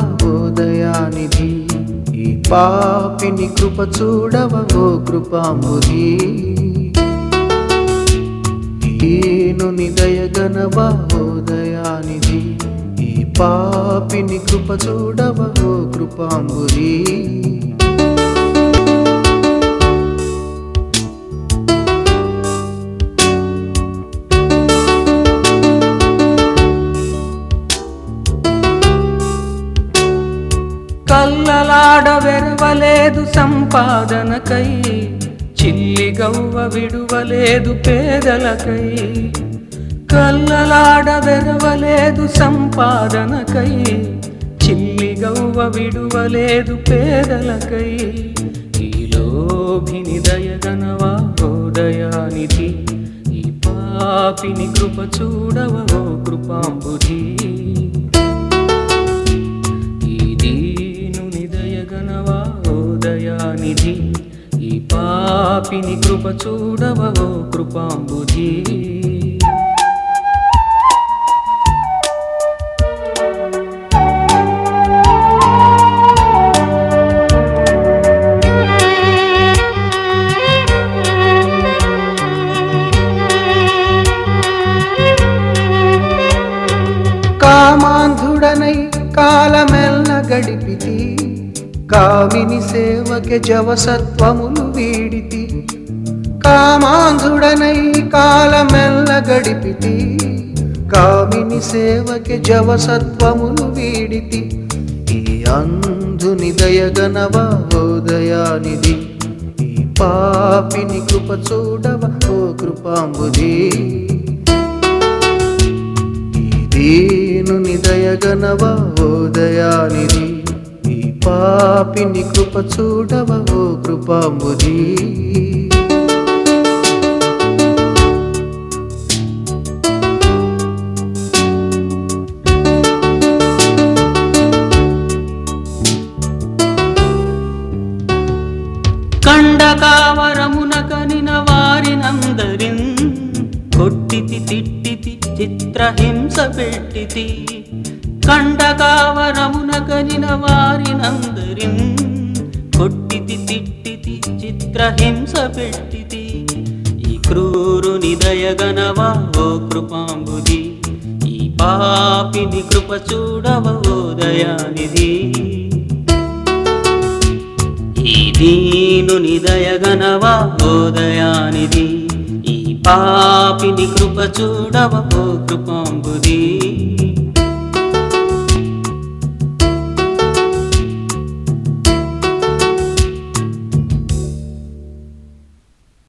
ఓ దయానిధి ఈ పాపిని కృప చూడవ ఓ కృపాంబుధి ఈనుని దయగనవా ఓ దయానిధి ఈ పాపిని కృప చూడవ ఓ కృపాంబుధి కల్లలాడ వెరవలేదు సంపాదనకై చిల్లి గవ్వ విడువలేదు పేదలకై కల్లలాడ వెరవలేదు సంపాదనకై చిల్లి గవ్వ విడువలేదు పేదలకై ఈ లోభిని దయగనవా ఓ దయానిధి ఈ పాపిని కృప చూడవ ఓ కృపాంబుధి ఈ దీనుని దయగనవా ఓ దయానిధి ఈ పాపిని కృప చూడవ ఓ కృపాంబుధి కామాంధుడనై కాలమెల్ల గడిపితి కామిని సేవకి జవసత్వములు వీడితి కామాంధుడనై కాలమెల్ల గడిపితి కామిని సేవకి జవసత్వములు వీడితి ఈ అంధుని దయగనవ ఓ దయానిధి ఈ పాపిని కృప చూడవ ఓ కృపాంబుధి ఈ దీనుని దయగనవ ఓ దయానిధి ఈ పాపిని కృప చూడవ ఓ కృపాంబుధి కండకావరమున కనిన వారినందరిన్ కొట్టితి తిట్టితి చిత్రహింస పెట్టితి కండకావరమున కనిన వారినందరిన్ కొట్టితి తిట్టితి చిత్రహింస పెట్టితి ఈ క్రూరుని దయగనవా ఓ కృపాంబుది ఈ పాపిని కృప చూడవ ఓ దయానిధి ఈ దీనుని దయగనవా ఓ దయానిధి ఈ పాపిని కృప చూడవ ఓ కృపాంబుది